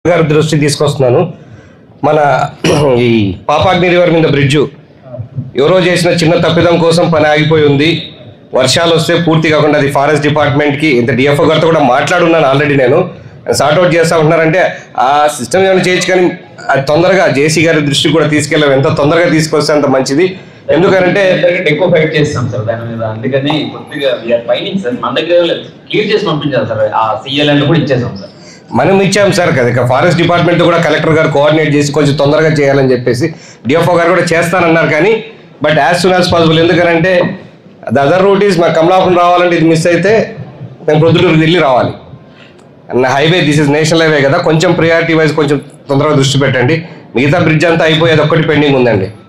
గారి దృష్టి తీసుకొస్తున్నాను మన ఈ పాపాగ్ని రివర్ మీద బ్రిడ్జు ఎవరో చేసిన చిన్న తప్పిదం కోసం పని ఆగిపోయి ఉంది వర్షాలు వస్తే పూర్తి కాకుండా అది ఫారెస్ట్ డిపార్ట్మెంట్కి ఇంత డిఎఫ్ఓ గారితో కూడా మాట్లాడున్నాను ఆల్రెడీ నేను సార్ట్అవుట్ చేస్తా ఉంటున్నారంటే ఆ సిస్టమ్ ఏమైనా చేయొచ్చు కానీ అది తొందరగా జేసీ గారి దృష్టికి కూడా తీసుకెళ్ళాం ఎంత తొందరగా తీసుకొస్తే అంత మంచిది ఎందుకంటే ఎందుకంటే ఎక్కువ ఫైట్ చేస్తాం సార్ దాని మీద అందుకని కొద్దిగా వీఆర్ ఫైటింగ్ సార్ మన దగ్గర క్లియర్ చేసి పంపించాలి సార్ ఆ సిఎల్ అని కూడా ఇచ్చేసాం సార్ మనం ఇచ్చాం సార్ కదా ఇక ఫారెస్ట్ డిపార్ట్మెంట్ కూడా కలెక్టర్ గారు కోఆర్డినేట్ చేసి కొంచెం తొందరగా చేయాలని చెప్పేసి డిఎఫ్ఓ గారు కూడా చేస్తానన్నారు కానీ but as soon as possible ఎందుకంటే ద అదర్ రూట్ ఈస్ మా కమలాపురం రావాలంటే ఇది మిస్ అయితే మేము ప్రొద్దుటూరు వెళ్ళి రావాలి అన్న highway this is national highway కదా కొంచెం ప్రియారిటీ వైజ్ కొంచెం తొందరగా దృష్టి పెట్టండి మిగతా బ్రిడ్జ్ అంతా అయిపోయేది ఒక్కటి పెండింగ్ ఉందండి